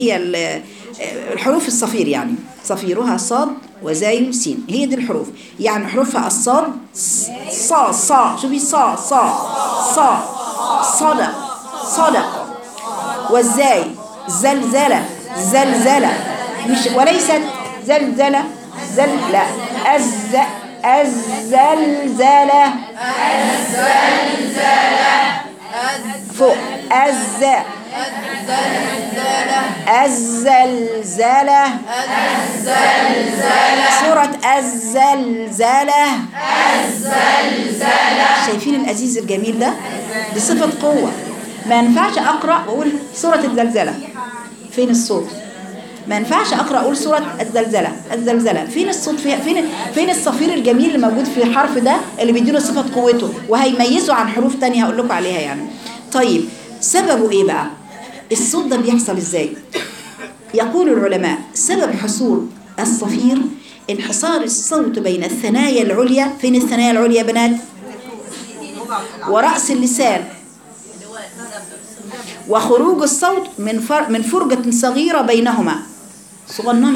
هي ال- الحروف الصفير يعني صفيرها صاد وزاي سين هي دي الحروف يعني حروفها الصاد صا صا شوفي صا صا صا صدق صدق والزاي زلزلة زلزلة مش وليست زلزلة زل لا الز الزلزلة فوق الز الزلزلة سورة الزلزلة شايفين الأزيز الجميل ده دي صفة قوة ما ينفعش أقرأ وأقول سورة الزلزلة فين الصوت ما ينفعش أقرأ أقول سورة الزلزلة الزلزلة فين الصوت فيها فين فين الصفير الجميل اللي موجود في الحرف ده اللي بيديله صفة قوته وهيميزه عن حروف تانية هقول لكم عليها يعني طيب سببه إيه بقى الصوت ده بيحصل إزاي يقول العلماء سبب حصول الصفير انحصار الصوت بين الثنايا العليا فين الثنايا العليا يا بنات ورأس اللسان وخروج الصوت من فر من فرجة صغيرة بينهما صغننة